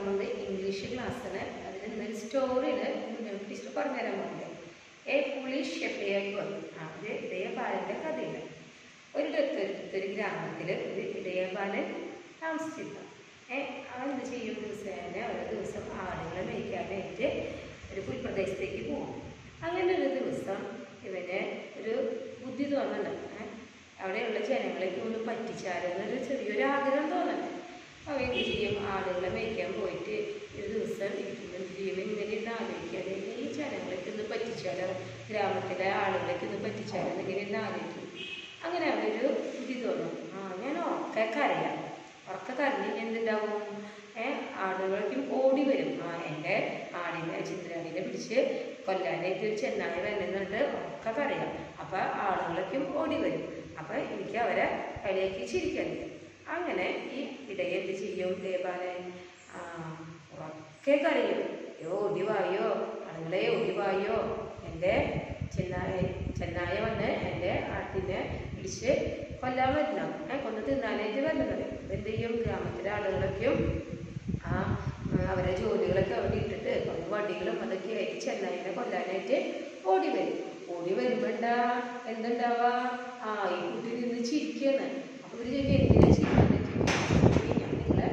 പോകുന്നത് ഇംഗ്ലീഷ് ക്ലാസ്സിന് അതിൽ ഇന്നൊരു സ്റ്റോറിയിൽ ടീച്ചർ പറഞ്ഞുതരാൻ പോകുന്നത് എ പുളിഷ് ഷെപ്പേഡ് വന്നു ആ ഒരു ഇടയപാലൻ്റെ കഥയാണ് ഒരിടത്ത് ഒരു ഗ്രാമത്തിൽ ഒരു ഇടയപാലൻ താമസിച്ചിരുന്നു ഏ അവൻ എന്ത് ചെയ്യും ദിവസേന ഒരു ദിവസം ആടുകളെ മേയ്ക്കാനായിട്ട് ഒരു പുൽപ്രദേശത്തേക്ക് പോകും അങ്ങനെ ഒരു ദിവസം ഇവന് ഒരു ബുദ്ധി തോന്നുന്നുണ്ട് ഏ, അവിടെയുള്ള ജനങ്ങളെയൊക്കെ ഒന്ന് പറ്റിച്ചാലെന്നൊരു ചെറിയൊരു ആഗ്രഹം തോന്നുന്നുണ്ട് അവൻ എന്ത് ചെയ്യും ആടുകളെ മേയ്ക്കാൻ പോയിട്ട് ഒരു ദിവസം ഇരിക്കുമ്പോൾ ജീവൻ ഇങ്ങനെ ഇരുന്ന് ആലോചിക്കാതെ ഈ ജനങ്ങളൊക്കെ ഒന്ന് പറ്റിച്ചാലോ ഗ്രാമത്തിലെ ആളുകളൊക്കെ ഒന്ന് പറ്റിച്ചാലോ എന്നിങ്ങനെ ഇരുന്ന് ആലോചിക്കും അങ്ങനെ അവനൊരു ബുദ്ധി തോന്നും ആ ഞാൻ ഉറക്കെ കരയാം ഉറക്കെ കരഞ്ഞ് കഴിഞ്ഞാൽ എന്തുണ്ടാവും ഏ ആടുകൾക്കും ഓടി വരും ആ എൻ്റെ ആടിനെ ചിന്തരാടിനെ പിടിച്ച് കൊല്ലാനായിട്ട് ഒരു ചെന്നായി വരുന്നുണ്ട് ഉറക്കെ കരയാം അപ്പം ആളുകളൊക്കെ ഓടി വരും അപ്പം എനിക്ക് അവരെ കളിയാക്കി ചിരിക്കാൻ കഴിയും അങ്ങനെ ഈ ഇടയെ എന്ത് ചെയ്യും ദേവാലയൻ ആ ഉറക്കെ കരയും യോ ഒടിവായോ ആളുകളെ ഒടിവായോ എൻ്റെ ചെന്നായ ചെന്നായ വന്ന് എൻ്റെ ആട്ടിനെ പിടിച്ച് കൊല്ലാൻ വരണം ഏ കൊന്ന് തിന്നാനായിട്ട് വരുന്നത് എന്ത് ചെയ്യും ഗ്രാമത്തിലെ ആളുകളൊക്കെയും ആ ഉം, അവരെ ജോലികളൊക്കെ അവിടെ ഇട്ടിട്ട് കുറേ വടികളും അതൊക്കെ ആയിട്ട് ചെന്നായിനെ കൊല്ലാനായിട്ട് ഓടി വരും ഓടി വരുമ്പോ എന്താ എന്തുണ്ടാവാ ആ ഈ കുട്ടി നിന്ന് ചിരിക്കാണ് അപ്പൊ ഇവര് ചോദിക്കും എന്തിനാ ചിരിക്കുന്നത് ഞാൻ നിങ്ങളെ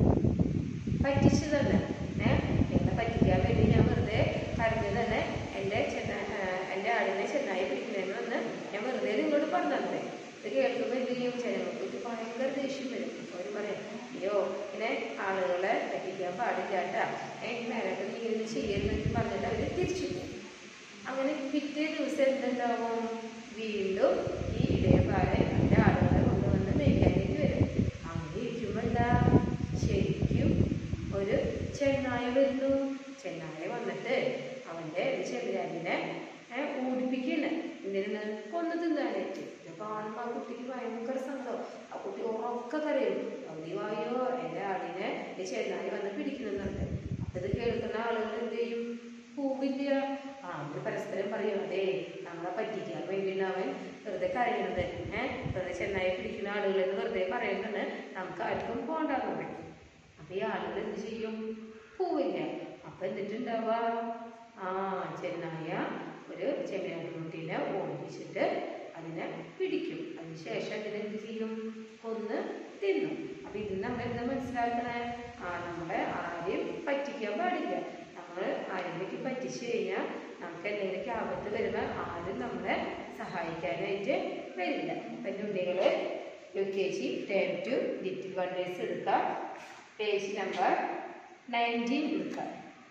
പറ്റിച്ചു തന്നെ ഏഹ് നിങ്ങളെ പറ്റിക്കാൻ വേണ്ടി ഞാൻ വെറുതെ കരഞ്ഞു തന്നെ എൻ്റെ ചെന്ന എൻ്റെ ആടിനെ ചെന്നായി പിടിക്കണമെന്ന് വന്ന് ഞാൻ വെറുതെ നിങ്ങളോട് പറഞ്ഞു തന്നെ ഇത് കേൾക്കുമ്പോൾ എന്ത് ചെയ്യും ജനങ്ങൾക്ക് ഭയങ്കര ദേഷ്യം വരും അവർ പറയും അയ്യോ ഇങ്ങനെ ആളുകളെ പറ്റിക്കാൻ പാടില്ല കേട്ടാ ഏഹ് മേലൊക്കെ നീ ഇങ്ങനെ ചെയ്യരുതെന്ന് പറഞ്ഞിട്ട് അവർ തിരിച്ചു പോകും അങ്ങനെ പിറ്റേ ദിവസം എന്തുണ്ടാവും വീണ്ടും ഈ ഇടയപാലൻ എൻ്റെ ആളുകളെ കൊണ്ടുവന്ന് മേയ്ക്കാനായിട്ട് വരും അങ്ങനെ ഇരിക്കുമ്പോൾ എന്താ ശരിക്കും ഒരു ചെന്നായ വരുന്നു ചെന്നായ വന്നിട്ട് അവൻ്റെ ഒരു ചെറിയാലിനെ ഊടിപ്പിക്കണ് എന്തിനാണ് കൊന്നു തിന്നാനായിട്ട് ഇത് കാണുമ്പോൾ ആ കുട്ടിക്ക് ഭയങ്കര സങ്കടം ആ കുട്ടി ഉറക്കെ കരയും പതിവായോ എൻ്റെ ആടിനെ ഈ ചെന്നായ വന്ന് പിടിക്കുന്നുണ്ട് അപ്പം ഇത് കേൾക്കുന്ന ആളുകൾ എന്ത് ചെയ്യും പോവില്ല ആ അവര് പരസ്പരം പറയും അതെ നമ്മളെ പറ്റിക്കാൻ വേണ്ടിയാണ് അവൻ വെറുതെ കരയണത് ഏഹ് വെറുതെ ചെന്നായി പിടിക്കുന്ന ആളുകളെന്ന് വെറുതെ പറയുന്നത് നമുക്ക് ആർക്കും പോണ്ടാന്ന് പറയും അപ്പൊ ഈ ആളുകൾ എന്ത് ചെയ്യും പോവില്ല അപ്പൊ എന്നിട്ടുണ്ടാവുക ആ ചെന്നായ ഒരു ചെമ്മനാട്ടുകുട്ടീനെ ഓടിച്ചിട്ട് അതിനെ പിടിക്കും അതിനുശേഷം അതിനെന്ത് ചെയ്യും കൊന്ന് തിന്നും അപ്പൊ ഇത് നമ്മൾ എന്താ മനസ്സിലാക്കണേ ആ നമ്മളെ ആരെയും പറ്റിക്കാൻ പാടില്ല നമ്മൾ ആരെങ്കിലും പറ്റിച്ചു കഴിഞ്ഞാൽ നമുക്ക് എന്തെങ്കിലും ആപത്ത് വരുമ്പോൾ ആരും നമ്മളെ സഹായിക്കാനായിട്ട് വരില്ല അപ്പം എൻ്റെ ഉണ്ണികൾ U K G term two little wonders എടുക്കാം പേജ് നമ്പർ നയൻറ്റീൻ എടുക്കാം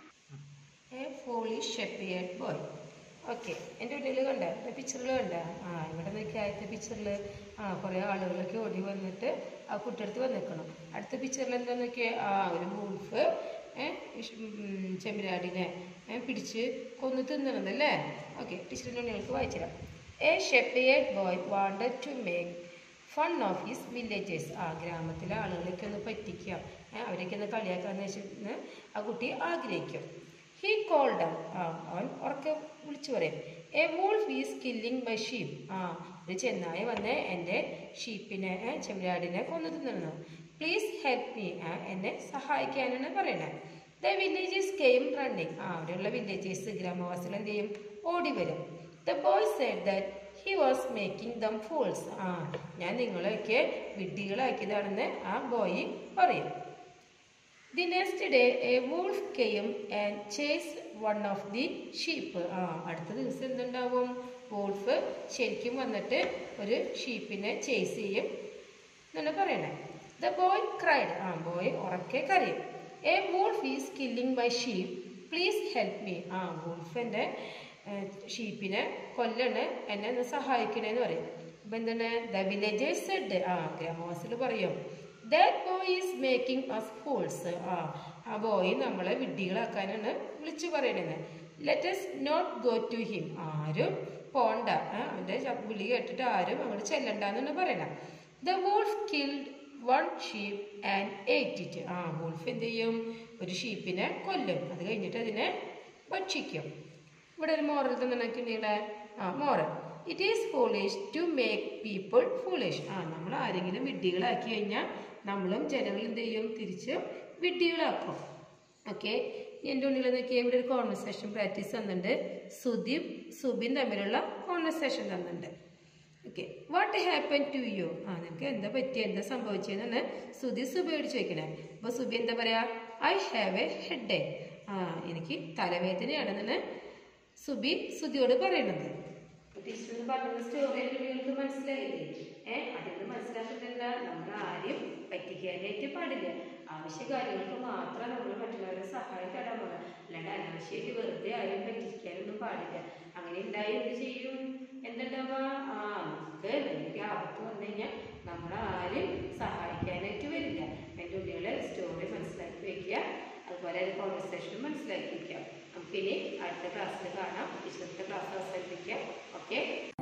a foolish shepherd boy okay എൻ്റെ ഉള്ളിൽ കണ്ട എൻ്റെ പിക്ചറിൽ കണ്ട ആ ഇവിടെ നോക്കി ആദ്യത്തെ പിക്ചറിൽ ആ കുറേ ആളുകളൊക്കെ ഓടി വന്നിട്ട് ആ കുട്ടിയെടുത്ത് വന്നിക്കണം അടുത്ത പിക്ചറിൽ എന്താ നോക്കിയേ ആ ഒരു വൂൾഫ് ചെമ്മരാടിനെ ഏ, പിടിച്ച് കൊന്നു തിന്നണതല്ലേ ഓക്കെ ടീച്ചറിൻ്റെ ഉണ്ണികൾക്ക് വായിച്ചുതരാം a shepherd boy wanted to make fun of his villagers ആ ഗ്രാമത്തിലെ ആളുകളൊക്കെ ഒന്ന് പറ്റിക്കാം ഏ, അവരൊക്കെ ഒന്ന് കളിയാക്കാന്ന് വെച്ചിട്ട് ആ കുട്ടി ആഗ്രഹിക്കും ഹീ കോൾഡ് ആ അവൻ ഉറക്കെ വിളിച്ചു പറയും a wolf is killing my sheep ആ ഒരു ചെന്നായ വന്ന് എൻ്റെ ഷീപ്പിനെ ഏ, ചെമ്മരാടിനെ കൊന്നു തിന്നു പ്ലീസ് ഹെൽപ്പ് മീ എന്നെ സഹായിക്കാനാണ് പറയണത് ദ വില്ലേജേഴ്സ് കെയിം റണ്ണിങ് ആ അവിടെയുള്ള വില്ലേജേഴ്സ് ഗ്രാമവാസികൾ എന്ത് ചെയ്യും ഓടി വരും the boy said that he was making them fools ആ ഞാൻ നിങ്ങളെയൊക്കെ വിഡ്ഢികളാക്കിയതാണെന്ന് ആ ബോയ് പറയും the next day a wolf came and chase one of the sheep ആ അടുത്ത ദിവസം എന്തുണ്ടാവും വൂൾഫ് ശരിക്കും വന്നിട്ട് ഒരു ഷീപ്പിനെ ചേസ് ചെയ്യും എന്നാണ് പറയണേ ദ ബോയ് ക്രൈഡ് ആ ബോയ് ഉറക്കെ കരയും a wolf is killing my sheep please help me ആ വൂൾഫ് എൻ്റെ ഷീപ്പിനെ കൊല്ലണ് എന്നെ ഒന്ന് സഹായിക്കണേന്ന് പറയും അപ്പം എന്താണ് ദ വില്ലേജേഴ്സ് സെഡ് ആ ഗ്രാമവാസികൾ പറയും that boy is making us fools ആ ആ ബോയ് നമ്മളെ വിഡ്ഢികളാക്കാനാണ് വിളിച്ചു പറയണത് let's not go to him ആരും പോണ്ട ആ, അവൻ്റെ ശബ് വിളി കേട്ടിട്ട് ആരും അങ്ങോട്ട് ചെല്ലണ്ടെന്നാണ് പറയണത് the wolf killed one sheep and ate it ആ വോൾഫ് എന്ത് ചെയ്യും ഒരു ഷീപ്പിനെ കൊല്ലും അത് കഴിഞ്ഞിട്ട് അതിനെ ഭക്ഷിക്കും ഇവിടെ ഒരു മോറൽ തന്നിട്ടുണ്ടെങ്കിൽ ആ moral it is foolish to make people foolish ആ നമ്മൾ ആരെങ്കിലും വിഡ്ഢികളാക്കി കഴിഞ്ഞാൽ നമ്മളും ജനങ്ങൾ എന്ത് ചെയ്യും തിരിച്ച് വിഡ്ഢികളാക്കും ഓക്കെ എൻ്റെ ഉള്ളിൽ നോക്കിയാൽ ഇവിടെ ഒരു കോൺവെർസേഷൻ പ്രാക്ടീസ് തന്നിട്ടുണ്ട് സുദീപ് സുബിൻ തമ്മിലുള്ള കോൺവെർസേഷൻ തന്നിട്ടുണ്ട് okay what happen to you ആ നിനക്ക് എന്താ പറ്റിയ എന്താ സംഭവിച്ചതെന്നാണ് സുധി സുബിയോട് ചോദിക്കണേ അപ്പോൾ സുബി എന്താ പറയാ ഐ ഹാവ് എ ഹെഡ് ആ എനിക്ക് തലവേദനയാണെന്നാണ് സുബി സുധിയോട് പറയണത് ടീച്ചർ പറഞ്ഞ സ്റ്റോറി കുട്ടികൾക്ക് മനസ്സിലായില്ലേ ഏഹ് അതിൽ നിന്ന് മനസ്സിലാക്കുന്നില്ല നമ്മൾ ആരും പറ്റിക്കാനായിട്ട് പാടില്ല ആവശ്യ കാര്യങ്ങൾക്ക് മാത്രം നമ്മൾ മറ്റുള്ളവരെ സഹായം തേടാൻ പാടില്ല അല്ലാണ്ട് അനാവശ്യമായിട്ട് വെറുതെ ആരും പറ്റിക്കാനൊന്നും പാടില്ല അങ്ങനെ ഉണ്ടായി എന്ത് ചെയ്യും എന്തുണ്ടാവുക ആ നമുക്ക് എന്തെങ്കിലും ആപത്ത് വന്നു കഴിഞ്ഞാൽ നമ്മൾ ആരും സഹായിക്കാനായിട്ട് വരില്ല എൻ്റെ കുട്ടികളെ സ്റ്റോറി മനസ്സിലാക്കി വെക്കുക അതുപോലെ ഒരു കോൺവെർസേഷൻ മനസ്സിലാക്കി വെക്കുക നമുക്കിനി അടുത്ത ക്ലാസ്സിൽ കാണാം ടീച്ചറിൻ്റെ ക്ലാസ് അവസാനിപ്പിക്കാം ഓക്കെ